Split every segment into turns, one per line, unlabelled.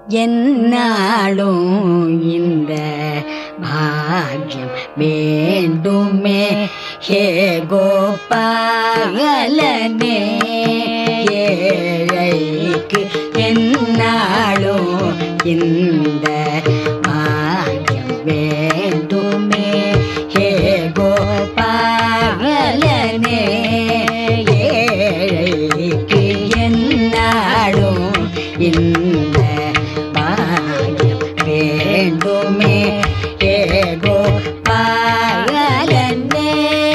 என்னாலும் இந்த பாக்கியம் வேண்டுமே ஹே கோபாலனே ஏழைக்கு என்னாலும் இந்த பாக்கியம் வேண்டுமே ஹே கோபாலனே ஏழைக்கு என்னாலும் இந்த பாக்கியம் வேண்டுமே ஹே கோபாலனே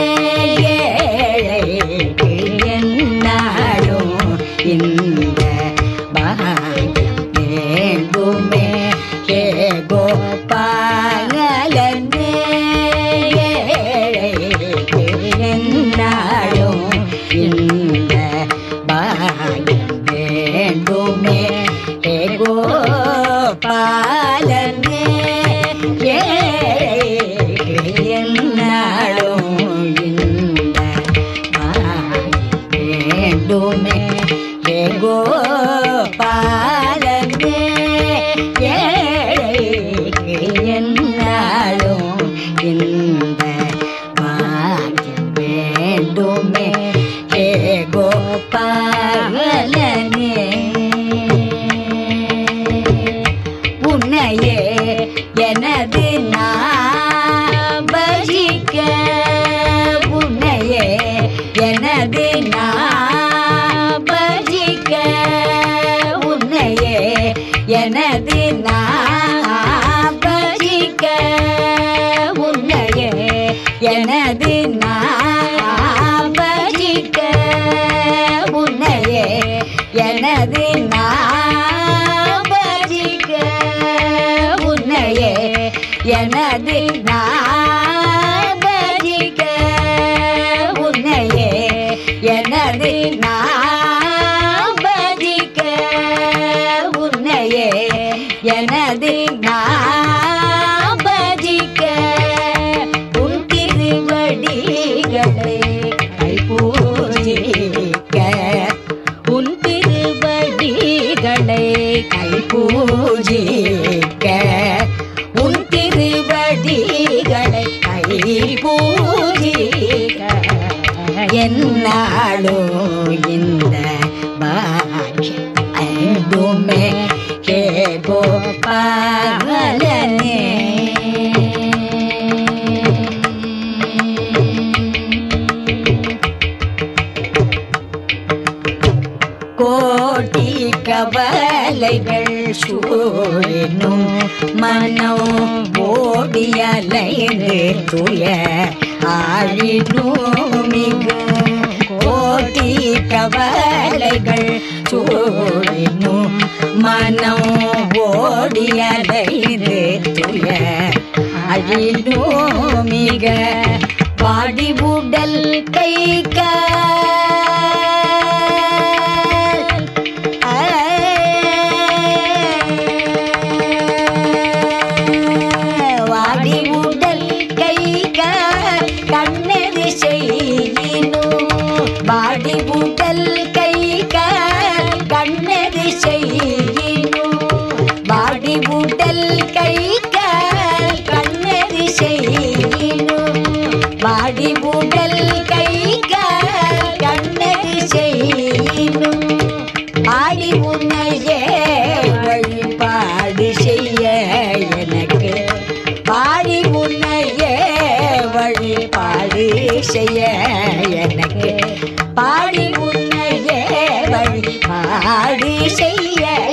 ஏழைக்கு என்னாலும் இந்த பாக்கியம் வேண்டுமே ஹே கோபாலனே ஏழைக்கு என்னாலும் இந்த பாக்கியம் வேண்டுமே ஹே கோபாலனே ஏழைக்கு என்னாலும் இந்த பாக்கியம் வேண்டுமே ஹே கோபாலனே ஏழைக்கு என்னாலும் இந்த பாக்கியம் வேண்டுமே ஹே கோபாலனே உன்னையே எனது நாபஜிக்க உன்னையே எனது நாபஜிக்க உன்னையே எனது நாபஜிக்க உன்னையே எனது நாபஜிக்க உன்னையே எனது நாபஜிக்க உன்னையே எனது நாபஜிக்க உன்னையே எனது நாபஜிக்க உன்னையே எனது நாபஜிக்க உன் திருவடிகளை கைப்பூஜிக்க உன் திருவடிகளை கைப்பூஜிக்க உன் திருவடிகளை கைப்பூஜிக்க என்னாலோ இந்த பாக்கியம் ஐந்துமே கே கோபாலனே கோட்டி கவலைகள் சூழினும் மனம் ஓடியலைந்து துய ஆழினும் மிகு கோட்டி கவலைகள் சூழினும் மனம் ஓடியலைந்து துய ஆழினும் மிக பாடி உடல் கை கால் வாடி உடல் கை கால் கண்ணெது செய்யினும் வாடி உடல் கை கால் கண்ணெது செய்யினும் வாடி உடல் கை கால் கண்ணெது செய்யினும் வாடி உடல் கை கால் கண்ணெது செய்யினும் ஆடி உன்னையே வழிபாடு செய்ய எனக்கு பாடி உன்னையே வழிபாடு செய்ய எனக்கு பாடி உன்னையே வழிபாடு செய்ய